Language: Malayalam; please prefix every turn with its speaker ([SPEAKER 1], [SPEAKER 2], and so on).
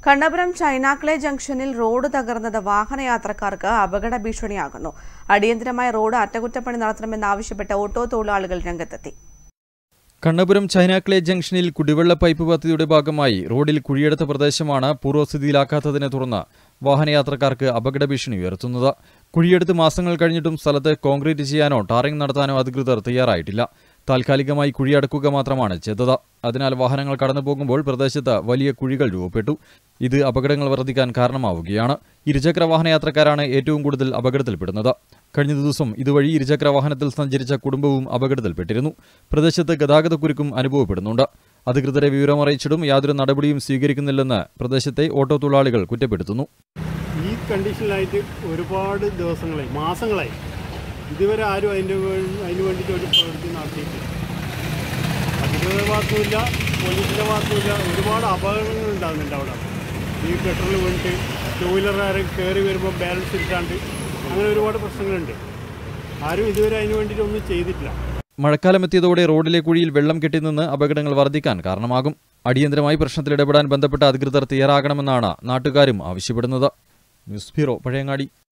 [SPEAKER 1] കണ്ണപുരം ചൈനാക്ലെ ജംഗ്ഷനിൽ റോഡ് തകർന്നത് വാഹനയാത്രക്കാർക്ക് അപകട ഭീഷണിയാകുന്നു അടിയന്തരമായി റോഡ് അറ്റകുറ്റപ്പണി നടത്തണമെന്നാവശ്യപ്പെട്ട് ഓട്ടോ തൊഴിലാളികൾ രംഗത്തെത്തി
[SPEAKER 2] കണ്ണപുരം ചൈനാക്ലേ ജംഗ്ഷനിൽ കുടിവെള്ള പൈപ്പ് പദ്ധതിയുടെ ഭാഗമായി റോഡിൽ കുഴിയെടുത്ത പ്രദേശമാണ് പൂർവ്വസ്ഥിതിയിലാക്കാത്തതിനെ തുടർന്ന് വാഹനയാത്രക്കാർക്ക് അപകട ഭീഷണി ഉയർത്തുന്നത് കുഴിയെടുത്ത് മാസങ്ങൾ കഴിഞ്ഞിട്ടും സ്ഥലത്ത് കോൺക്രീറ്റ് ചെയ്യാനോ ടാറിംഗ് നടത്താനോ അധികൃതർ തയ്യാറായിട്ടില്ല താൽക്കാലികമായി കുഴിയടക്കുക മാത്രമാണ് ചെയ്തത് അതിനാൽ വാഹനങ്ങൾ കടന്നു പോകുമ്പോൾ പ്രദേശത്ത് വലിയ കുഴികൾ രൂപപ്പെട്ടു ഇത് അപകടങ്ങൾ വർദ്ധിക്കാൻ കാരണമാവുകയാണ് ഇരുചക്ര വാഹനയാത്രക്കാരാണ് ഏറ്റവും കൂടുതൽ അപകടത്തിൽപ്പെടുന്നത് കഴിഞ്ഞ ദിവസം ഇതുവഴി ഇരുചക്ര വാഹനത്തിൽ സഞ്ചരിച്ച കുടുംബവും അപകടത്തിൽപ്പെട്ടിരുന്നു പ്രദേശത്ത് ഗതാഗതക്കുരുക്കും അനുഭവപ്പെടുന്നുണ്ട് അധികൃതരെ വിവരമറിയിച്ചിട്ടും യാതൊരു നടപടിയും സ്വീകരിക്കുന്നില്ലെന്ന് പ്രദേശത്തെ ഓട്ടോ തൊഴിലാളികൾ കുറ്റപ്പെടുത്തുന്നു
[SPEAKER 3] ഈ കണ്ടീഷനിലായിട്ട് ഒരുപാട് ദിവസങ്ങളായി മാസങ്ങളായി ഇതുവരെ ആരും അതിൻ്റെ വേ- അതിന് വേണ്ടിയിട്ട് ഒരു പ്രവൃത്തി നടത്തിയിട്ടില്ല അധികൃതരുടെ ഭാഗത്തുമില്ല പോലീസിൻ്റെ ഭാഗത്തുമില്ല ഒരുപാട് അപകടങ്ങൾ ഉണ്ടാകുന്നുണ്ട് അവിടെ ഈ പെട്രോൾ വീണിട്ട് ടൂ വീലറുകാരൻ കയറി വരുമ്പോൾ ബാലൻസ് ഇട്ടാണ്ട് അങ്ങനെ ഒരുപാട് പ്രശ്നങ്ങളുണ്ട് ആരും ഇതുവരെ അതിന് വേണ്ടിയിട്ട് ഒന്നും ചെയ്തിട്ടില്ല
[SPEAKER 2] മഴക്കാലമെത്തിയതോടെ റോഡിലെ കുഴിയിൽ വെള്ളം കെട്ടിനിന്ന് അപകടങ്ങൾ വർദ്ധിക്കാൻ കാരണമാകും അടിയന്തരമായി പ്രശ്നത്തിൽ ഇടപെടാൻ ബന്ധപ്പെട്ട അധികൃതർ തയ്യാറാകണമെന്നാണ് നാട്ടുകാരും ആവശ്യപ്പെടുന്നത് ന്യൂസ് ബ്യൂറോ പഴയങ്ങാടി